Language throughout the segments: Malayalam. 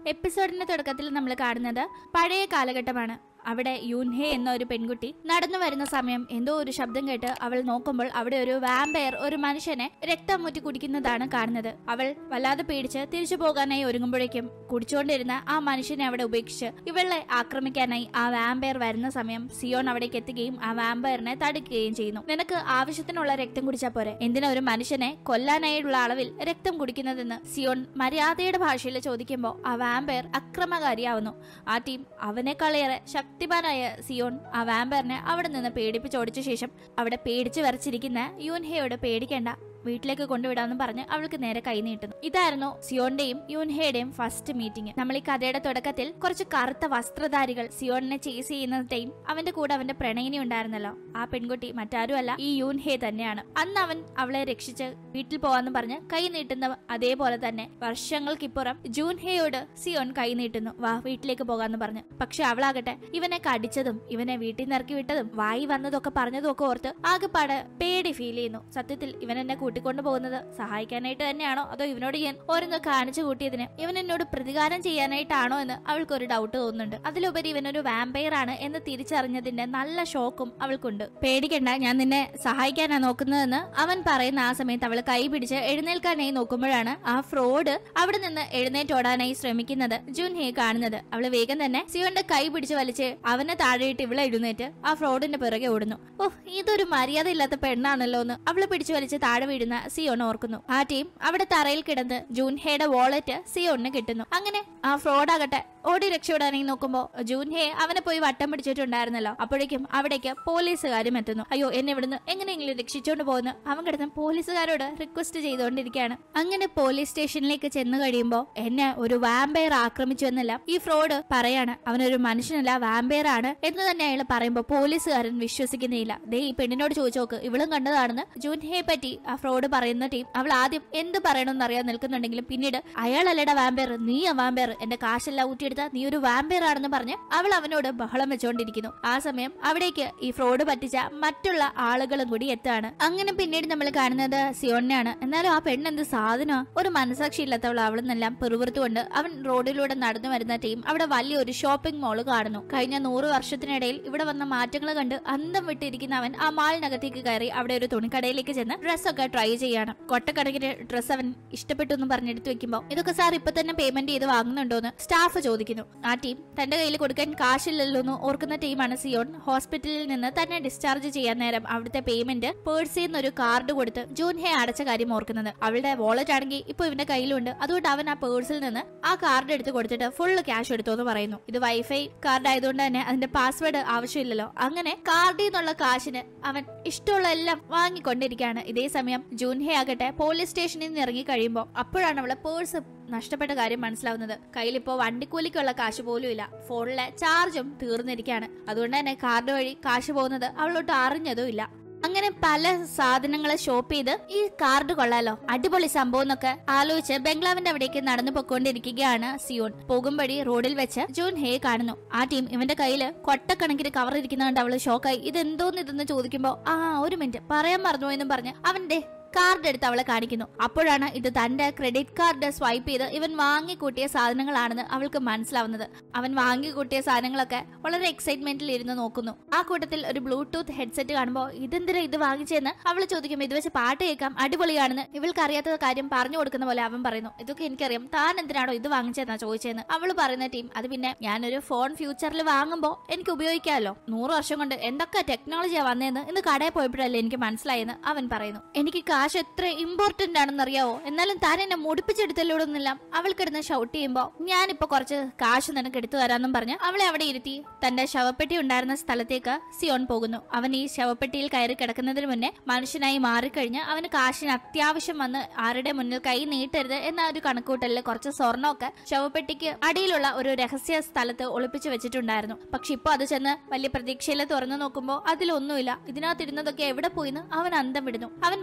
എപ്പിസോഡിന്റെ തുടക്കത്തിൽ നമ്മൾ കാണുന്നത് പഴയ കാലഘട്ടമാണ് അവിടെ യൂൻഹെ എന്ന ഒരു പെൺകുട്ടി നടന്നു വരുന്ന സമയം എന്തോ ഒരു ശബ്ദം കേട്ട് അവൾ നോക്കുമ്പോൾ അവിടെ ഒരു വാമ്പയർ ഒരു മനുഷ്യനെ രക്തം മുറ്റി കുടിക്കുന്നതാണ് കാണുന്നത് അവൾ വല്ലാതെ പേടിച്ച് തിരിച്ചു പോകാനായി ഒരുങ്ങുമ്പോഴേക്കും കുടിച്ചുകൊണ്ടിരുന്ന ആ മനുഷ്യനെ അവിടെ ഉപേക്ഷിച്ച് ഇവളെ ആക്രമിക്കാനായി ആ വാമ്പയർ വരുന്ന സമയം സിയോൺ അവിടേക്ക് എത്തുകയും ആ വാമ്പയറിനെ തടുക്കുകയും ചെയ്യുന്നു നിനക്ക് ആവശ്യത്തിനുള്ള രക്തം കുടിച്ചാൽ പോരെ എന്തിനാ ഒരു മനുഷ്യനെ കൊല്ലാനായുള്ള അളവിൽ രക്തം കുടിക്കുന്നതെന്ന് സിയോൺ മര്യാദയുടെ ഭാഷയിൽ ചോദിക്കുമ്പോൾ ആ വാമ്പയർ അക്രമകാരിയാവുന്നു ആ ടീം അവനേക്കാളേറെ ശക്തിമാനായ സിയോൺ ആ വാമ്പയറിനെ അവിടെ നിന്ന് പേടിപ്പിച്ചോടിച്ച ശേഷം അവിടെ പേടിച്ചു വരച്ചിരിക്കുന്ന യൂൻഹയോട് പേടിക്കേണ്ട വീട്ടിലേക്ക് കൊണ്ടുവിടാമെന്ന് പറഞ്ഞ് അവൾക്ക് നേരെ കൈ നീട്ടുന്നു ഇതായിരുന്നു സിയോന്റെയും യൂൻഹയുടെയും ഫസ്റ്റ് മീറ്റിംഗ് നമ്മൾ ഈ കഥയുടെ തുടക്കത്തിൽ കുറച്ച് കറുത്ത വസ്ത്രധാരികൾ സിയോണിനെ ചേസ് ചെയ്യുന്നതിന്റെയും അവന്റെ കൂടെ അവന്റെ പ്രണയിനി ഉണ്ടായിരുന്നല്ലോ ആ പെൺകുട്ടി മറ്റാരുമല്ല ഈ യൂൻഹെ തന്നെയാണ് അന്ന് അവൻ അവളെ രക്ഷിച്ച് വീട്ടിൽ പോവാന്ന് പറഞ്ഞ് കൈ നീട്ടുന്ന അതേപോലെ തന്നെ വർഷങ്ങൾക്കിപ്പുറം ജൂൻഹയോട് സിയോൺ കൈ നീട്ടുന്നു വാ വീട്ടിലേക്ക് പോകാന്ന് പറഞ്ഞു പക്ഷെ അവളാകട്ടെ ഇവനെ കടിച്ചതും ഇവനെ വീട്ടിൽ നിന്ന് ഇറക്കി വിട്ടതും വായി വന്നതൊക്കെ പറഞ്ഞതും ഒക്കെ ഓർത്ത് ആകെപ്പാട് പേടി ഫീൽ ചെയ്യുന്നു സത്യത്തിൽ ഇവൻ എന്നെ കൂട്ടിക്കൊണ്ടു പോകുന്നത് സഹായിക്കാനായിട്ട് തന്നെയാണോ അതോ ഇവനോട് ഞാൻ ഓരോന്ന് കാണിച്ചു കൂട്ടിയതിന് ഇവൻ എന്നോട് പ്രതികാരം ചെയ്യാനായിട്ടാണോ എന്ന് അവൾക്കൊരു ഡൗട്ട് തോന്നുന്നുണ്ട് അതിലുപരി ഇവനൊരു വാമ്പയർ ആണ് എന്ന് തിരിച്ചറിഞ്ഞതിന്റെ നല്ല ഷോക്കും അവൾക്കുണ്ട് പേടിക്കണ്ട ഞാൻ നിന്നെ സഹായിക്കാനാ നോക്കുന്നതെന്ന് അവൻ പറയുന്ന ആ സമയത്ത് അവൾ കൈ പിടിച്ച് എഴുന്നേൽക്കാനായി നോക്കുമ്പോഴാണ് ആ ഫ്രോഡ് അവിടെ നിന്ന് എഴുന്നേറ്റോടാനായി ശ്രമിക്കുന്നത് ജുൻഹെ കാണുന്നത് അവള് വേഗം തന്നെ സിയോന്റെ കൈ പിടിച്ച് വലിച്ച് അവനെ താഴെയിട്ട് ഇവളെ എഴുന്നേറ്റ് ആ ഫ്രോഡിന്റെ പിറകെ ഓടുന്നു ഓ ഇതൊരു മര്യാദ ഇല്ലാത്ത പെണ്ണാണല്ലോ എന്ന് അവള് പിടിച്ചു വലിച്ച് താഴെ വീഴുന്ന സിയോൺ ഓർക്കുന്നു ആ ടീം അവിടെ തറയിൽ കിടന്ന് ജൂൻഹയുടെ വാളറ്റ് സിയോണിന് കിട്ടുന്നു അങ്ങനെ ആ ഫ്രോഡാകട്ടെ ഓടി രക്ഷപ്പെടാനായി നോക്കുമ്പോ ജൂൻഹെ അവനെ പോയി വട്ടം പിടിച്ചിട്ടുണ്ടായിരുന്നല്ലോ അപ്പോഴേക്കും അവിടേക്ക് പോലീസുകാരും എത്തുന്നു അയ്യോ എന്നെ ഇവിടുന്ന് എങ്ങനെയെങ്കിലും രക്ഷിച്ചോണ്ട് പോകുന്നു അവൻ കിടന്ന് പോലീസുകാരോട് റിക്വസ്റ്റ് ചെയ്തുകൊണ്ടിരിക്കുകയാണ് അങ്ങനെ പോലീസ് സ്റ്റേഷനിലേക്ക് ചെന്ന് കഴിയുമ്പോ എന്നെ ഒരു വാമ്പയർ ആക്രമിച്ചു എന്നല്ല ഈ ഫ്രോഡ് പറയാണ് അവനൊരു മനുഷ്യനല്ല വാമ്പയർ ആണ് എന്ന് തന്നെ അയാൾ പറയുമ്പോ പോലീസുകാരൻ വിശ്വസിക്കുന്നില്ല ദേ ഈ പെണ്ണിനോട് ചോദിച്ചു നോക്ക് ഇവളും കണ്ടതാണെന്ന് ജൂൻഹയെ പറ്റി ആ ഫ്രോഡ് പറയുന്ന ടീം അവൾ ആദ്യം എന്ത് പറയണമെന്ന് അറിയാൻ നിൽക്കുന്നുണ്ടെങ്കിലും പിന്നീട് അയാളല്ലടാ വാമ്പയർ നീ ആ വാമ്പയർ എന്റെ കാശെല്ലാം ഊറ്റിയെടുത്ത നീ ഒരു വാമ്പയർ ആണെന്ന് പറഞ്ഞ് അവൾ അവനോട് ബഹളം വെച്ചുകൊണ്ടിരിക്കുന്നു ആ സമയം അവിടേക്ക് ഈ ഫ്രോഡ് പറ്റിച്ച മറ്റുള്ള ആളുകളും കൂടി എത്താണ് അങ്ങനെ പിന്നീട് നമ്മൾ കാണുന്നത് സിയോണിനെയാണ് എന്നാലും ആ പെണ്ണെന്ത് സാധനമാ ഒരു മനസാക്ഷി ഇല്ലാത്തവൾ അവളെന്നെല്ലാം പെറുപുറത്തുകൊണ്ട് അവൻ റോഡിലൂടെ നടന്നു വരുന്ന ടീം അവിടെ വലിയൊരു ഷോപ്പിംഗ് മോള് കാണുന്നു കഴിഞ്ഞ നൂറ് വർഷത്തിനിടയിൽ ഇവിടെ വന്ന മാറ്റങ്ങൾ കണ്ട് അന്തം വിട്ടിരിക്കുന്ന അവൻ ആ മാളിനകത്തേക്ക് കയറി അവിടെ ഒരു തുണിക്കടയിലേക്ക് ചെന്ന് ഡ്രസ്സൊക്കെ ട്രൈ ചെയ്യാണ് കൊട്ടക്കണക്കിന് ഡ്രസ്സ് അവൻ ഇഷ്ടപ്പെട്ടു എന്ന് പറഞ്ഞെടുത്ത് വെക്കുമ്പോൾ ഇതൊക്കെ സാർ ഇപ്പൊ തന്നെ പേയ്മെന്റ് ചെയ്ത് വാങ്ങുന്നുണ്ടോന്ന് സ്റ്റാഫ് ചോദിക്കുന്നു ആ ടീം തന്റെ കയ്യിൽ കൊടുക്കാൻ കാശില്ലല്ലോ എന്ന് ഓർക്കുന്ന ടീമാണ് സിയോൺ ഹോസ്പിറ്റലിൽ നിന്ന് തന്നെ ഡിസ്ചാർജ് ചെയ്യാൻ നേരം അവിടുത്തെ പേയ്മെന്റ് പേഴ്സിൽ നിന്ന് ഒരു കാർഡ് കൊടുത്ത് ജൂൻഹെ അടച്ച കാര്യം ഓർക്കുന്നത് അവളുടെ വാളറ്റ് ആണെങ്കിൽ ഇപ്പൊ ഇവന്റെ കയ്യിലുണ്ട് അതുകൊണ്ട് അവൻ ആ പേഴ്സിൽ നിന്ന് ആ കാർഡ് എടുത്ത് കൊടുത്തിട്ട് ഫുള്ള് ക്യാഷ് എടുത്തു എന്ന് പറയുന്നു ഇത് വൈഫൈ കാർഡ് ആയതുകൊണ്ട് തന്നെ അതിന്റെ പാസ്വേഡ് ആവശ്യമില്ലല്ലോ അങ്ങനെ കാർഡിൽ നിന്നുള്ള കാശിന് അവൻ ഇഷ്ടമുള്ള എല്ലാം വാങ്ങിക്കൊണ്ടിരിക്കുകയാണ് ഇതേ സമയം ജൂൻഹെ ആകട്ടെ പോലീസ് സ്റ്റേഷനിൽ നിന്ന് ഇറങ്ങി കഴിയുമ്പോൾ അപ്പോഴാണ് അവളെ പേഴ്സ് നഷ്ടപ്പെട്ട കാര്യം മനസ്സിലാവുന്നത് കയ്യിലിപ്പോ വണ്ടിക്കൂലിക്കുള്ള കാശ് പോലും ഇല്ല ഫോണിലെ ചാർജും തീർന്നിരിക്കുകയാണ് അതുകൊണ്ട് തന്നെ കാർഡ് വഴി കാശ് പോകുന്നത് അവളോട്ട് അറിഞ്ഞതും ഇല്ല അങ്ങനെ പല സാധനങ്ങളെ ഷോപ്പ് ചെയ്ത് ഈ കാർഡ് കൊള്ളാലോ അടിപൊളി സംഭവം എന്നൊക്കെ ആലോചിച്ച് ബംഗ്ലാവിന്റെ അവിടേക്ക് നടന്നു പൊക്കോണ്ടിരിക്കുകയാണ് സിയോൺ പോകുമ്പടി റോഡിൽ വെച്ച് ജൂൻ ഹേ കാണുന്നു ആ ടീം ഇവന്റെ കയ്യില് കൊട്ടക്കണക്കിന് കവർ ഇരിക്കുന്നതുകൊണ്ട് അവള് ഷോക്കായി ഇത് എന്തോന്ന് ഇതെന്ന് ചോദിക്കുമ്പോ ആ ഒരു മിനിറ്റ് പറയാൻ മറന്നുപോയെന്നും പറഞ്ഞ് അവന്റെ കാർഡ് എടുത്ത് അവളെ കാണിക്കുന്നു അപ്പോഴാണ് ഇത് തന്റെ ക്രെഡിറ്റ് കാർഡ് സ്വൈപ്പ് ചെയ്ത് ഇവൻ വാങ്ങിക്കൂട്ടിയ സാധനങ്ങളാണെന്ന് അവൾക്ക് മനസ്സിലാവുന്നത് അവൻ വാങ്ങിക്കൂട്ടിയ സാധനങ്ങളൊക്കെ വളരെ എക്സൈറ്റ്മെന്റിൽ ഇരുന്ന് നോക്കുന്നു ആ കൂട്ടത്തിൽ ഒരു ബ്ലൂടൂത്ത് ഹെഡ്സെറ്റ് കാണുമ്പോൾ ഇതെന്തിനാ ഇത് വാങ്ങിച്ചെന്ന് അവൾ ചോദിക്കുമ്പോൾ ഇത് വെച്ച് പാട്ട് കേൾക്കാം അടിപൊളിയാണെന്ന് ഇവൾക്ക് അറിയാത്ത കാര്യം പറഞ്ഞു കൊടുക്കുന്ന പോലെ അവൻ പറയുന്നു ഇതൊക്കെ എനിക്കറിയാം താൻ എന്തിനാണോ ഇത് വാങ്ങിച്ചതെന്നാ ചോദിച്ചതെന്ന് അവൾ പറയുന്ന ടീം അത് പിന്നെ ഞാനൊരു ഫോൺ ഫ്യൂച്ചറിൽ വാങ്ങുമ്പോൾ എനിക്ക് ഉപയോഗിക്കാമല്ലോ നൂറ് വർഷം കൊണ്ട് എന്തൊക്കെ ടെക്നോളജിയാ വന്നതെന്ന് ഇന്ന് കടയിൽ പോയപ്പോഴല്ലേ എനിക്ക് മനസ്സിലായെന്ന് അവൻ പറയുന്നു എനിക്ക് കാശ് എത്ര ഇമ്പോർട്ടന്റ് ആണെന്ന് അറിയാവോ എന്നാലും താൻ എന്നെ മുടിപ്പിച്ചെടുത്തല്ലോടൊന്നില്ല അവൾ കിടന്ന് ഷൗട്ട് ചെയ്യുമ്പോ ഞാനിപ്പോ കുറച്ച് കാശ് നിനക്ക് എടുത്തു തരാന്നും പറഞ്ഞ് അവളെ അവിടെ ഇരുത്തി തന്റെ ശവപ്പെട്ടി ഉണ്ടായിരുന്ന സ്ഥലത്തേക്ക് സിയോൺ പോകുന്നു അവൻ ഈ ശവപ്പെട്ടിയിൽ കയറി കിടക്കുന്നതിന് മുന്നേ മനുഷ്യനായി മാറിക്കഴിഞ്ഞ് അവന് കാശിന് അത്യാവശ്യം വന്ന് ആരുടെ മുന്നിൽ കൈ നീട്ടരുത് എന്ന ഒരു കണക്കൂട്ടലിൽ കുറച്ച് സ്വർണ്ണമൊക്കെ ശവപ്പെട്ടിക്ക് അടിയിലുള്ള ഒരു രഹസ്യ സ്ഥലത്ത് ഒളിപ്പിച്ചു വെച്ചിട്ടുണ്ടായിരുന്നു പക്ഷെ ഇപ്പൊ അത് ചെന്ന് വലിയ പ്രതീക്ഷയിൽ തുറന്നു നോക്കുമ്പോൾ അതിലൊന്നുമില്ല ഇതിനകത്തിരുന്നതൊക്കെ എവിടെ പോയിന്ന് അവൻ അന്തം വിടുന്നു അവൻ പിന്നീട്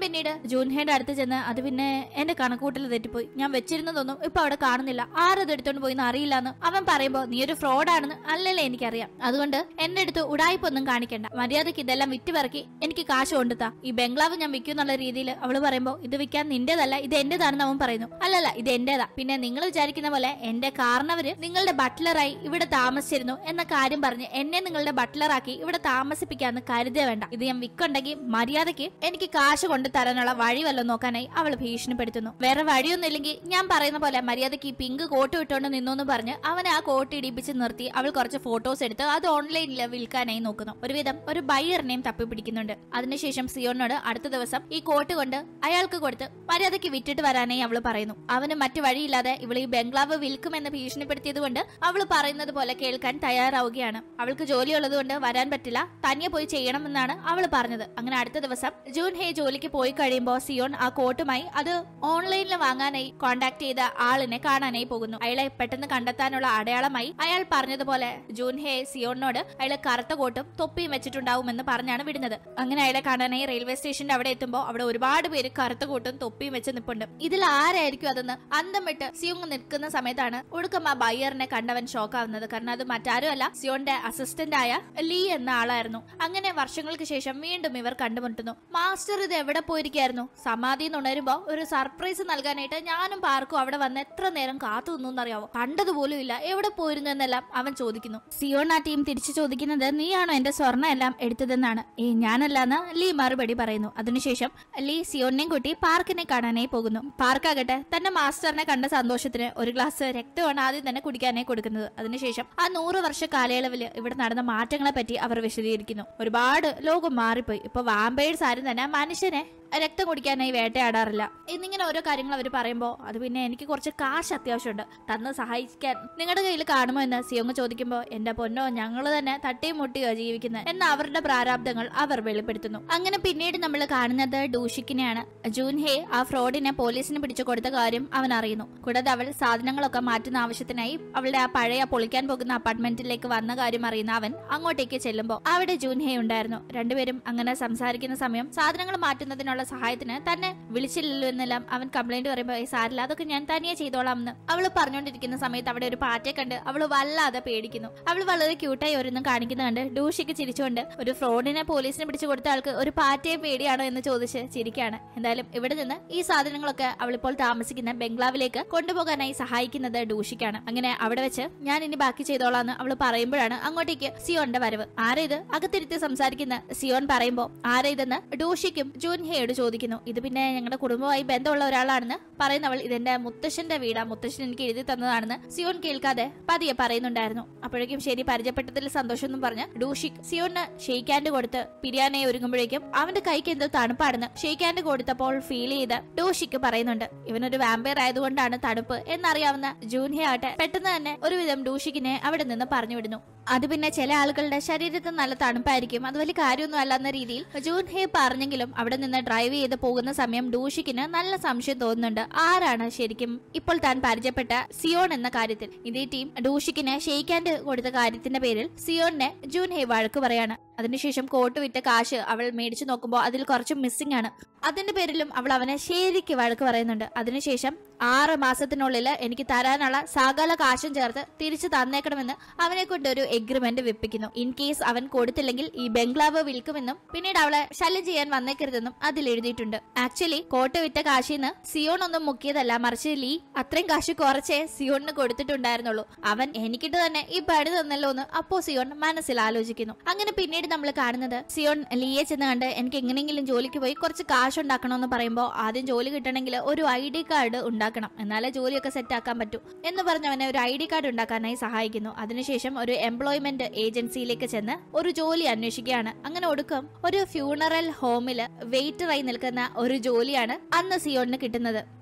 ജൂൻഹയുടെ അടുത്ത് ചെന്ന് അത് പിന്നെ എന്റെ കണക്കൂട്ടൽ തെറ്റിപ്പോയി ഞാൻ വെച്ചിരുന്നതൊന്നും ഇപ്പൊ അവിടെ കാണുന്നില്ല ആരത് എടുത്തോണ്ട് പോയി അറിയില്ലെന്ന് അവൻ പറയുമ്പോ നീ ഒരു ഫ്രോഡാണെന്ന് അല്ലല്ലേ എനിക്കറിയാം അതുകൊണ്ട് എന്റെ അടുത്ത് ഉടായ്പൊന്നും കാണിക്കണ്ട മര്യാദക്ക് ഇതെല്ലാം വിറ്റുപിറക്കി എനിക്ക് കാശ് കൊണ്ടുത്താ ഈ ബംഗ്ലാവ് ഞാൻ വിൽക്കും എന്നുള്ള രീതിയിൽ അവള് പറയുമ്പോ ഇത് വിൽക്കാൻ നിന്റേതല്ല ഇത് എന്റേതാണെന്ന് അവൻ പറയുന്നു അല്ലല്ല ഇത് എന്റേതാ പിന്നെ നിങ്ങൾ വിചാരിക്കുന്ന പോലെ എന്റെ കാരണവര് നിങ്ങളുടെ ബട്ട്ലറായി ഇവിടെ താമസിച്ചിരുന്നു എന്ന കാര്യം പറഞ്ഞ് എന്നെ നിങ്ങളുടെ ബട്ട്ലറാക്കി ഇവിടെ താമസിപ്പിക്കാന്ന് കരുതേ വേണ്ട ഇത് ഞാൻ വിൽക്കുണ്ടെങ്കിൽ മര്യാദയ്ക്ക് എനിക്ക് കാശ് കൊണ്ടു തരാനുള്ള വഴി വല്ലതും നോക്കാനായി അവൾ ഭീഷണിപ്പെടുത്തുന്നു വേറെ വഴിയൊന്നുമില്ലെങ്കിൽ ഞാൻ പറയുന്ന പോലെ മര്യാദയ്ക്ക് ഈ പിങ്ക് കോട്ട് ഇട്ടുകൊണ്ട് നിന്നു എന്ന് പറഞ്ഞ് അവനെ ആ കോട്ട് ഇടിപ്പിച്ച് നിർത്തി അവൾ കുറച്ച് ഫോട്ടോസ് എടുത്ത് അത് ഓൺലൈനിൽ വിൽക്കാനായി നോക്കുന്നു ഒരുവിധം ഒരു ബയ്യറിനെയും തപ്പിപ്പിടിക്കുന്നുണ്ട് അതിനുശേഷം സിയോണിനോട് അടുത്ത ദിവസം ഈ കോട്ട് കൊണ്ട് അയാൾക്ക് കൊടുത്ത് മര്യാദയ്ക്ക് വിറ്റിട്ട് വരാനായി അവള് പറയുന്നു അവന് മറ്റു വഴിയില്ലാതെ ഇവൾ ഈ ബംഗ്ലാവ് വിൽക്കുമെന്ന് ഭീഷണിപ്പെടുത്തിയത് കൊണ്ട് അവള് പറയുന്നത് പോലെ കേൾക്കാൻ തയ്യാറാവുകയാണ് അവൾക്ക് ജോലിയുള്ളത് കൊണ്ട് വരാൻ പറ്റില്ല തനിയെ പോയി ചെയ്യണമെന്നാണ് അവൾ പറഞ്ഞത് അങ്ങനെ അടുത്ത ദിവസം ജൂൺ ഹേ ജോലിക്ക് പോയി കഴിയുമ്പോൾ സിയോൺ ആ കോട്ടുമായി അത് ഓൺലൈനിൽ വാങ്ങാനായി കോണ്ടാക്ട് ചെയ്ത ആളിനെ കാണാനായി പോകുന്നു അയാളെ പെട്ടെന്ന് കണ്ടെത്താനുള്ള അടയാളമായി അയാൾ പറഞ്ഞതുപോലെ ജൂൺ ഹേ സിയോണിനോട് അയാളെ കറുത്ത കോട്ടും തൊപ്പിയും വെച്ചിട്ടുണ്ടാവുമെന്ന് പറഞ്ഞാണ് വിടുന്നത് അങ്ങനെ അയാളെ കാണാനായി റെയിൽവേ സ്റ്റേഷന്റെ അവിടെ എത്തുമ്പോൾ അവിടെ ഒരുപാട് പേര് കറുത്ത കോട്ടും തൊപ്പിയും വെച്ച് നിൽപ്പുണ്ട് ഇതിൽ ആരായിരിക്കും അതെന്ന് അന്തം വിട്ട് സിയോങ് നിൽക്കുന്ന സമയത്താണ് ഒടുക്കം ആ ബയ്യറിനെ കണ്ടവൻ ഷോക്കാവുന്നത് കാരണം അത് മറ്റാരും അല്ല സിയോന്റെ അസിസ്റ്റന്റ് ആയ ലീ എന്ന ആളായിരുന്നു അങ്ങനെ വർഷങ്ങൾക്ക് ശേഷം വീണ്ടും ഇവർ കണ്ടുമുട്ടുന്നു മാസ്റ്റർ ഇത് എവിടെ പോയിരിക്കായിരുന്നു സമാധി ഉണരുമ്പോ ഒരു സർപ്രൈസ് നൽകാനായിട്ട് ഞാനും പാർക്കും അവിടെ വന്ന് എത്ര നേരം കാത്തു നിന്നു എന്നറിയാവോ കണ്ടതുപോലും ഇല്ല എവിടെ പോയിരുന്നു എന്നെല്ലാം അവൻ ചോദിക്കുന്നു സിയോൺ ആ ടീം തിരിച്ചു ചോദിക്കുന്നത് നീയാണോ എന്റെ സ്വർണ്ണ എല്ലാം എടുത്തതെന്നാണ് ഏ ഞാനല്ലാന്ന് ലീ മറുപടി പറയുന്നു അതിനുശേഷം ലീ സിയോണിനെയും കൂട്ടി പാർക്കിനെ കാണാനായി പോകുന്നു പാർക്കാകട്ടെ തന്റെ മാസ്റ്ററിനെ കണ്ട സന്തോഷത്തിന് ഒരു ഗ്ലാസ് രക്തമാണ് ആദ്യം തന്നെ കുടിക്കാനായി കൊടുക്കുന്നത് അതിനുശേഷം ആ നൂറ് വർഷ കാലയളവിൽ ഇവിടെ നടന്ന മാറ്റങ്ങളെ പറ്റി അവർ വിശദീകരിക്കുന്നു ഒരുപാട് ലോകം മാറിപ്പോയി ഇപ്പൊ വാമ്പയേഴ്സ് ആരും തന്നെ മനുഷ്യനെ രക്തം കുടിക്കാനായി വേട്ടയാടാറില്ല എന്നിങ്ങനെ ഓരോ കാര്യങ്ങൾ അവർ പറയുമ്പോൾ അത് പിന്നെ എനിക്ക് കുറച്ച് കാശ് അത്യാവശ്യമുണ്ട് തന്ന് സഹായിക്കാൻ നിങ്ങളുടെ കയ്യിൽ കാണുമോ എന്ന് സിയോങ് ചോദിക്കുമ്പോൾ എന്റെ പൊന്നോ ഞങ്ങൾ തന്നെ തട്ടിയും മുട്ടിയോ ജീവിക്കുന്നത് എന്ന അവരുടെ പ്രാരാബ്ദങ്ങൾ അവർ വെളിപ്പെടുത്തുന്നു അങ്ങനെ പിന്നീട് നമ്മൾ കാണുന്നത് ഡൂഷിക്കിനെയാണ് ജൂൻ ഹേ ആ ഫ്രോഡിനെ പോലീസിന് പിടിച്ചു കൊടുത്ത കാര്യം അവൻ അറിയുന്നു കൂടാതെ അവൾ സാധനങ്ങളൊക്കെ മാറ്റുന്ന ആവശ്യത്തിനായി അവളുടെ ആ പഴയ പൊളിക്കാൻ പോകുന്ന അപ്പാർട്ട്മെന്റിലേക്ക് വന്ന കാര്യം അറിയുന്ന അവൻ അങ്ങോട്ടേക്ക് ചെല്ലുമ്പോൾ അവിടെ ജൂൻ ഹേ ഉണ്ടായിരുന്നു രണ്ടുപേരും അങ്ങനെ സംസാരിക്കുന്ന സമയം സാധനങ്ങൾ മാറ്റുന്നതിനുള്ള സഹായത്തിന് തന്നെ വിളിച്ചില്ലല്ലോ എന്നെല്ലാം അവൻ കംപ്ലൈന്റ് പറയുമ്പോൾ "ഏയ് സാരില്ല അതൊക്കെ ഞാൻ തനിയെ ചെയ്തോളാം എന്ന് അവള് പറഞ്ഞുകൊണ്ടിരിക്കുന്ന സമയത്ത് അവിടെ ഒരു പാറ്റയെ കണ്ട് അവള് വല്ലാതെ പേടിക്കുന്നു അവൾ വളരെ ക്യൂട്ടായി ഓരോന്നും കാണിക്കുന്ന കണ്ട് ഡൂഷിക്ക് ചിരിച്ചുകൊണ്ട് ഒരു ഫ്രോഡിനെ പോലീസിന് പിടിച്ചു കൊടുത്ത ആൾക്ക് ഒരു പാറ്റയെ പേടിയാണോ എന്ന് ചോദിച്ച് ചിരിക്കാണ് എന്തായാലും ഇവിടെ നിന്ന് ഈ സാധനങ്ങളൊക്കെ അവളിപ്പോൾ താമസിക്കുന്ന ബംഗ്ലാവിലേക്ക് കൊണ്ടുപോകാനായി സഹായിക്കുന്നത് ഡൂഷിക്കാണ് അങ്ങനെ അവിടെ വെച്ച് ഞാൻ ഇനി ബാക്കി ചെയ്തോളാന്ന് അവൾ പറയുമ്പോഴാണ് അങ്ങോട്ടേക്ക് സിയോന്റെ വരവ് ആരാ ഇത് അകത്തിരുത്തി സംസാരിക്കുന്ന സിയോൻ പറയുമ്പോ ആരാ ഇതെന്ന് ഡൂഷിക്കും ജൂൻ ഹേയോട് ചോദിക്കുന്നു ഇത് പിന്നെ ഞങ്ങളുടെ കുടുംബമായി ബന്ധമുള്ള ഒരാളാണെന്ന് പറയുന്നവൾ ഇതെന്റെ മുത്തശ്ശന്റെ വീടാ മുത്തശ്ശൻ എനിക്ക് എഴുതി തന്നതാണെന്ന് സിയോൻ കേൾക്കാതെ പതിയെ പറയുന്നുണ്ടായിരുന്നു അപ്പോഴേക്കും ശരി പരിചയപ്പെട്ടതിൽ സന്തോഷം എന്നും പറഞ്ഞ് ഡൂഷിക് സിയോന് ഷെയ്ക്കാൻഡ് കൊടുത്ത് പിരിയാനായി ഒരുങ്ങുമ്പോഴേക്കും അവന്റെ കൈക്ക് എന്തോ തണുപ്പാണെന്ന് ഷെയ്ക്കാൻഡ് കൊടുത്തപ്പോൾ ഫീൽ ചെയ്ത് ഡൂഷിക്ക് പറയുന്നുണ്ട് ഇവനൊരു വാമ്പയർ ആയതുകൊണ്ടാണ് തണുപ്പ് എന്നറിയാവുന്ന ജൂൻഹെ ആട്ടെ പെട്ടെന്ന് തന്നെ ഒരുവിധം ഡൂഷിക്കിനെ അവിടെ നിന്ന് പറഞ്ഞു വിടുന്നു അത് പിന്നെ ചില ആളുകളുടെ ശരീരത്തിന് നല്ല തണുപ്പായിരിക്കും അത് വലിയ കാര്യമൊന്നും അല്ലെന്ന രീതിയിൽ ജൂൻ ഹേ പറഞ്ഞെങ്കിലും അവിടെ നിന്ന് ഡ്രൈവ് ചെയ്ത് പോകുന്ന സമയം ഡൂഷിക്കിന് നല്ല സംശയം തോന്നുന്നുണ്ട് ആരാണ് ശരിക്കും ഇപ്പോൾ താൻ പരിചയപ്പെട്ട സിയോൺ എന്ന കാര്യത്തിൽ ഇതേ ടീം ഡൂഷിക്കിന് ഷെയ്ക്കാൻഡ് കൊടുത്ത കാര്യത്തിന്റെ പേരിൽ സിയോണിനെ ജൂൻ ഹേ വഴക്ക് പറയാണ് അതിനുശേഷം കോട്ട് വിറ്റ കാശ് അവൾ മേടിച്ചു നോക്കുമ്പോൾ അതിൽ കുറച്ച് മിസ്സിംഗ് ആണ് അതിന്റെ പേരിലും അവൾ അവനെ ശരിക്ക് വഴക്ക് പറയുന്നുണ്ട് അതിനുശേഷം ആറ് മാസത്തിനുള്ളിൽ എനിക്ക് തരാനുള്ള സകല കാശും ചേർത്ത് തിരിച്ചു തന്നേക്കണമെന്ന് അവനെ കൊണ്ട് ഒരു എഗ്രിമെന്റ് വെപ്പിക്കുന്നു ഇൻ കേസ് അവൻ കൊടുത്തില്ലെങ്കിൽ ഈ ബംഗ്ലാവ് വിൽക്കുമെന്നും പിന്നീട് അവളെ ശല്യം ചെയ്യാൻ വന്നേക്കരുതെന്നും അതിൽ എഴുതിയിട്ടുണ്ട് ആക്ച്വലി കോട്ട് വിറ്റ കാശിന്ന് സിയോൺ ഒന്നും മുക്കിയതല്ല മറിച്ച് ലീ അത്രയും കാശ് കുറച്ചേ സിയോണിന് കൊടുത്തിട്ടുണ്ടായിരുന്നുള്ളൂ അവൻ എനിക്കിട്ട് തന്നെ ഈ പണി തന്നല്ലോ എന്ന് അപ്പോ സിയോൺ മനസ്സിൽ ആലോചിക്കുന്നു അങ്ങനെ പിന്നീട് നമ്മൾ കാണുന്നത് സിയോൺ ലീയെ ചെന്ന് കണ്ട് എനിക്ക് എങ്ങനെയെങ്കിലും ജോലിക്ക് പോയി കുറച്ച് കാശ് ഉണ്ടാക്കണമെന്ന് പറയുമ്പോൾ ആദ്യം ജോലി കിട്ടണമെങ്കിൽ ഒരു ഐ ഡി കാർഡ് ഉണ്ടാക്കണം എന്നാലേ ജോലിയൊക്കെ സെറ്റ് ആക്കാൻ പറ്റൂ എന്ന് പറഞ്ഞവനെ ഒരു ഐ ഡി കാർഡ് ഉണ്ടാക്കാനായി സഹായിക്കുന്നു അതിനുശേഷം ഒരു എംപ്ലോയ്മെന്റ് ഏജൻസിയിലേക്ക് ചെന്ന് ഒരു ജോലി അന്വേഷിക്കുകയാണ് അങ്ങനെ ഒടുക്കം ഒരു ഫ്യൂണറൽ ഹോമില് വെയിറ്ററായി നിൽക്കുന്ന ഒരു ജോലിയാണ് അന്ന് സിയോണിന് കിട്ടുന്നത്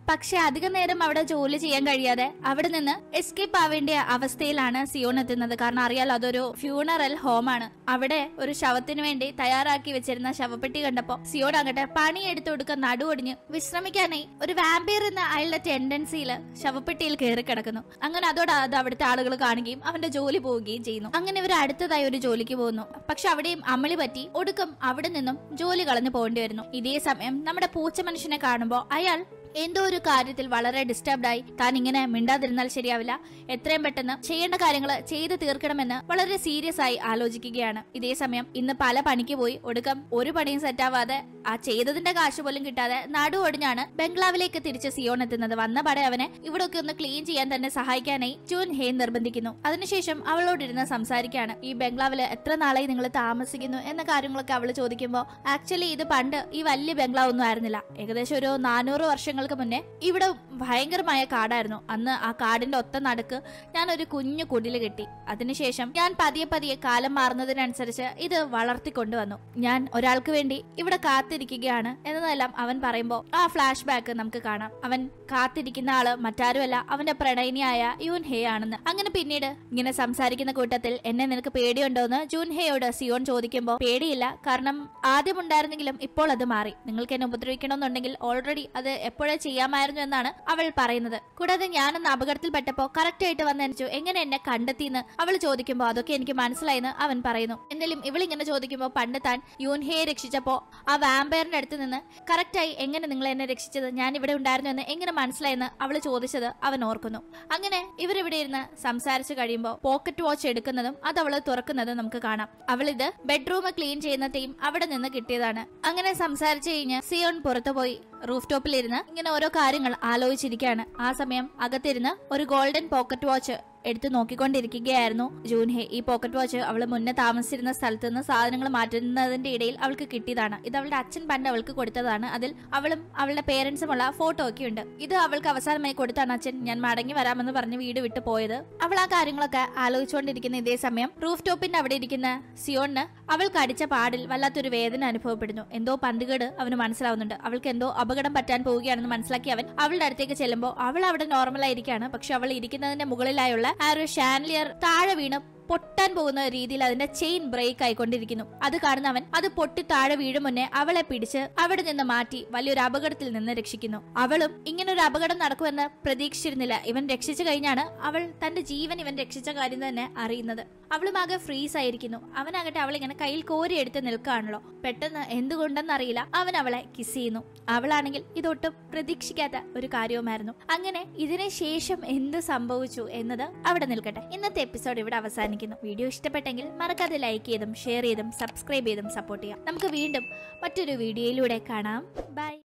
പക്ഷെ അധിക നേരം അവിടെ ജോലി ചെയ്യാൻ കഴിയാതെ അവിടെ നിന്ന് എസ്കേപ്പ് ആവേണ്ട അവസ്ഥയിലാണ് സിയോൺ എത്തുന്നത് കാരണം അറിയാലോ അതൊരു ഫ്യൂണറൽ ഹോമാണ് അവിടെ ഒരു ശവത്തിന് വേണ്ടി തയ്യാറാക്കി വെച്ചിരുന്ന ശവപ്പെട്ടി കണ്ടപ്പോ സിയോൺ ആകട്ടെ പണി എടുത്തു കൊടുക്കാൻ നടുവൊടിഞ്ഞ് വിശ്രമിക്കാനായി ഒരു വാമ്പയർ എന്ന അയാളുടെ ടെൻഡൻസിയിൽ ശവപ്പെട്ടിയിൽ കയറി കിടക്കുന്നു അങ്ങനെ അതോടെ അത് അവിടുത്തെ ആളുകൾ കാണുകയും അവന്റെ ജോലി പോവുകയും ചെയ്യുന്നു അങ്ങനെ ഇവർ അടുത്തതായി ഒരു ജോലിക്ക് പോകുന്നു പക്ഷെ അവിടെയും അമളി പറ്റി ഒടുക്കം അവിടെ നിന്നും ജോലി കളഞ്ഞു പോകേണ്ടി വരുന്നു ഇതേ സമയം നമ്മുടെ പൂച്ച മനുഷ്യനെ കാണുമ്പോൾ അയാൾ എന്തോ ഒരു കാര്യത്തിൽ വളരെ ഡിസ്റ്റർബ്ഡ് ആയി താൻ ഇങ്ങനെ മിണ്ടാതിരുന്നാൽ ശരിയാവില്ല എത്രയും പെട്ടെന്ന് ചെയ്യേണ്ട കാര്യങ്ങൾ ചെയ്തു തീർക്കണമെന്ന് വളരെ സീരിയസ് ആയി ആലോചിക്കുകയാണ് ഇതേ സമയം ഇന്ന് പല പണിക്ക് പോയി ഒടുക്കം ഒരു പണിയും സെറ്റാവാതെ ആ ചെയ്തതിന്റെ കാശ് പോലും കിട്ടാതെ നടു ഒടിഞ്ഞാണ് ബംഗ്ലാവിലേക്ക് തിരിച്ച് സിയോൺ എത്തുന്നത് വന്ന പട അവനെ ഇവിടൊക്കെ ഒന്ന് ക്ലീൻ ചെയ്യാൻ തന്നെ സഹായിക്കാനായി ജൂൻ ഹേ നിർബന്ധിക്കുന്നു അതിനുശേഷം അവളോടിരുന്ന് സംസാരിക്കുകയാണ് ഈ ബംഗ്ലാവിൽ എത്ര നാളായി നിങ്ങൾ താമസിക്കുന്നു എന്ന കാര്യങ്ങളൊക്കെ അവൾ ചോദിക്കുമ്പോൾ ആക്ച്വലി ഇത് പണ്ട് ഈ വലിയ ബംഗ്ലാവ് ഒന്നും ആയിരുന്നില്ല ഏകദേശം ഒരു നാനൂറ് വർഷങ്ങൾക്ക് മുന്നേ ഇവിടെ ഭയങ്കരമായ കാടായിരുന്നു അന്ന് ആ കാടിന്റെ ഒത്ത നടുക്ക് ഞാൻ ഒരു കുഞ്ഞു കുടില് കെട്ടി അതിനുശേഷം ഞാൻ പതിയെ പതിയെ കാലം മാറുന്നതിനനുസരിച്ച് ഇത് വളർത്തിക്കൊണ്ടുവന്നു ഞാൻ ഒരാൾക്ക് വേണ്ടി ഇവിടെ കാത്തിരിക്കുകയാണ് എന്നതെല്ലാം അവൻ പറയുമ്പോൾ ആ ഫ്ലാഷ് ബാക്ക് നമുക്ക് കാണാം അവൻ കാത്തിരിക്കുന്ന ആള് മറ്റാരുമല്ല അവന്റെ പ്രണയിനിയായ യൂൻ ഹേ ആണെന്ന് അങ്ങനെ പിന്നീട് ഇങ്ങനെ സംസാരിക്കുന്ന കൂട്ടത്തിൽ എന്നെ നിനക്ക് പേടിയുണ്ടോന്ന് ജൂൻ ഹേയോട് സിയോൺ ചോദിക്കുമ്പോൾ പേടിയില്ല കാരണം ആദ്യം ഉണ്ടായിരുന്നെങ്കിലും ഇപ്പോൾ അത് മാറി നിങ്ങൾക്ക് എന്നെ ഉപദ്രവിക്കണമെന്നുണ്ടെങ്കിൽ ഓൾറെഡി അത് എപ്പോഴേ ചെയ്യാമായിരുന്നു എന്നാണ് അവൾ പറയുന്നത് കൂടാതെ ഞാനൊന്ന് അപകടത്തിൽപ്പെട്ടപ്പോ കറക്റ്റ് ആയിട്ട് വന്ന് അനിച്ചു എങ്ങനെ എന്നെ കണ്ടെത്തിയെന്ന് അവൾ ചോദിക്കുമ്പോൾ അതൊക്കെ എനിക്ക് മനസ്സിലായെന്ന് അവൻ പറയുന്നു എന്നാലും ഇവളിങ്ങനെ ചോദിക്കുമ്പോൾ പണ്ട് താൻ യൂൻഹയെ രക്ഷിച്ചപ്പോ ആ വാമ്പയറിന്റെ അടുത്ത് നിന്ന് കറക്റ്റായി എങ്ങനെ നിങ്ങൾ എന്നെ രക്ഷിച്ചത് ഞാൻ ഇവിടെ ഉണ്ടായിരുന്നു എന്ന് എങ്ങനെ മനസ്സിലായെന്ന് അവൾ ചോദിച്ചത് അവൻ ഓർക്കുന്നു അങ്ങനെ ഇവരിവിടെ ഇരുന്ന് സംസാരിച്ചു കഴിയുമ്പോൾ പോക്കറ്റ് വാച്ച് എടുക്കുന്നതും അത് അവള് തുറക്കുന്നതും നമുക്ക് കാണാം അവൾ ഇത് ബെഡ്റൂം ക്ലീൻ ചെയ്യുന്ന ടീം അവിടെ നിന്ന് കിട്ടിയതാണ് അങ്ങനെ സംസാരിച്ചു കഴിഞ്ഞ് സിയോൺ പുറത്തു പോയി റൂഫ് ടോപ്പിലിരുന്ന് ഇങ്ങനെ ഓരോ കാര്യങ്ങൾ ആലോചിച്ചിരിക്കുകയാണ് ആ സമയം അകത്തിരുന്ന് ഒരു ഗോൾഡൻ പോക്കറ്റ് വാച്ച് എടുത്തു നോക്കിക്കൊണ്ടിരിക്കുകയായിരുന്നു ജൂൻഹെ ഈ പോക്കറ്റ് വാച്ച് അവൾ മുന്നേ താമസിച്ചിരുന്ന സ്ഥലത്ത് നിന്ന് സാധനങ്ങൾ മാറ്റുന്നതിന്റെ ഇടയിൽ അവൾക്ക് കിട്ടിയതാണ് ഇത് അവളുടെ അച്ഛൻ പണ്ട് അവൾക്ക് കൊടുത്തതാണ് അതിൽ അവളും അവളുടെ പേരൻസുമുള്ള ഫോട്ടോ ഒക്കെ ഉണ്ട് ഇത് അവൾക്ക് അവസാനമായി കൊടുത്താണ് അച്ഛൻ ഞാൻ മടങ്ങി വരാമെന്ന് പറഞ്ഞ് വീട് വിട്ടു പോയത് അവൾ ആ കാര്യങ്ങളൊക്കെ ആലോചിച്ചുകൊണ്ടിരിക്കുന്ന ഇതേ സമയം റൂഫ് ടോപ്പിന്റെ അവിടെ ഇരിക്കുന്ന സിയോണിന് അവൾക്ക് അടിച്ച പാടിൽ വല്ലാത്തൊരു വേദന അനുഭവപ്പെടുന്നു എന്തോ പന്തുകേട് അവന് മനസ്സിലാവുന്നുണ്ട് അവൾക്ക് എന്തോ അപകടം പറ്റാൻ പോവുകയാണെന്ന് മനസ്സിലാക്കി അവൻ അവളുടെ അടുത്തേക്ക് ചെല്ലുമ്പോൾ അവൾ അവിടെ നോർമലായിരിക്കാണ് പക്ഷെ അവൾ ഇരിക്കുന്നതിന്റെ മുകളിലായുള്ള ആ ഒരു ഷാൻലിയർ താഴെ വീണ് പൊട്ടാൻ പോകുന്ന രീതിയിൽ അതിന്റെ ചെയിൻ ബ്രേക്ക് ആയിക്കൊണ്ടിരിക്കുന്നു അത് കാണുന്ന അവൻ അത് പൊട്ടി താഴെ വീഴും മുന്നേ അവളെ പിടിച്ച് അവിടെ നിന്ന് മാറ്റി വലിയൊരു അപകടത്തിൽ നിന്ന് രക്ഷിക്കുന്നു അവളും ഇങ്ങനെ ഒരു അപകടം നടക്കുമെന്ന് പ്രതീക്ഷിച്ചിരുന്നില്ല ഇവൻ രക്ഷിച്ചു കഴിഞ്ഞാണ് അവൾ തന്റെ ജീവൻ ഇവൻ രക്ഷിച്ച കാര്യം തന്നെ അറിയുന്നത് അവളും ആകെ ഫ്രീസ് ആയിരിക്കുന്നു അവനാകട്ടെ അവൾ ഇങ്ങനെ കയ്യിൽ കോരി എടുത്ത് നിൽക്കുകയാണല്ലോ പെട്ടെന്ന് എന്തുകൊണ്ടെന്നറിയില്ല അവൻ അവളെ കിസ് ചെയ്യുന്നു അവളാണെങ്കിൽ ഇതൊട്ടും പ്രതീക്ഷിക്കാത്ത ഒരു കാര്യവുമായിരുന്നു അങ്ങനെ ഇതിന് ശേഷം എന്ത് സംഭവിച്ചു എന്നത് അവിടെ നിൽക്കട്ടെ ഇന്നത്തെ എപ്പിസോഡ് ഇവിടെ അവസാനിക്കുന്നു വീഡിയോ ഇഷ്ടപ്പെട്ടെങ്കിൽ മറക്കാതെ ലൈക്ക് ചെയ്തും ഷെയർ ചെയ്തും സബ്സ്ക്രൈബ് ചെയ്തും സപ്പോർട്ട് ചെയ്യാം നമുക്ക് വീണ്ടും മറ്റൊരു വീഡിയോയിലൂടെ കാണാം ബൈ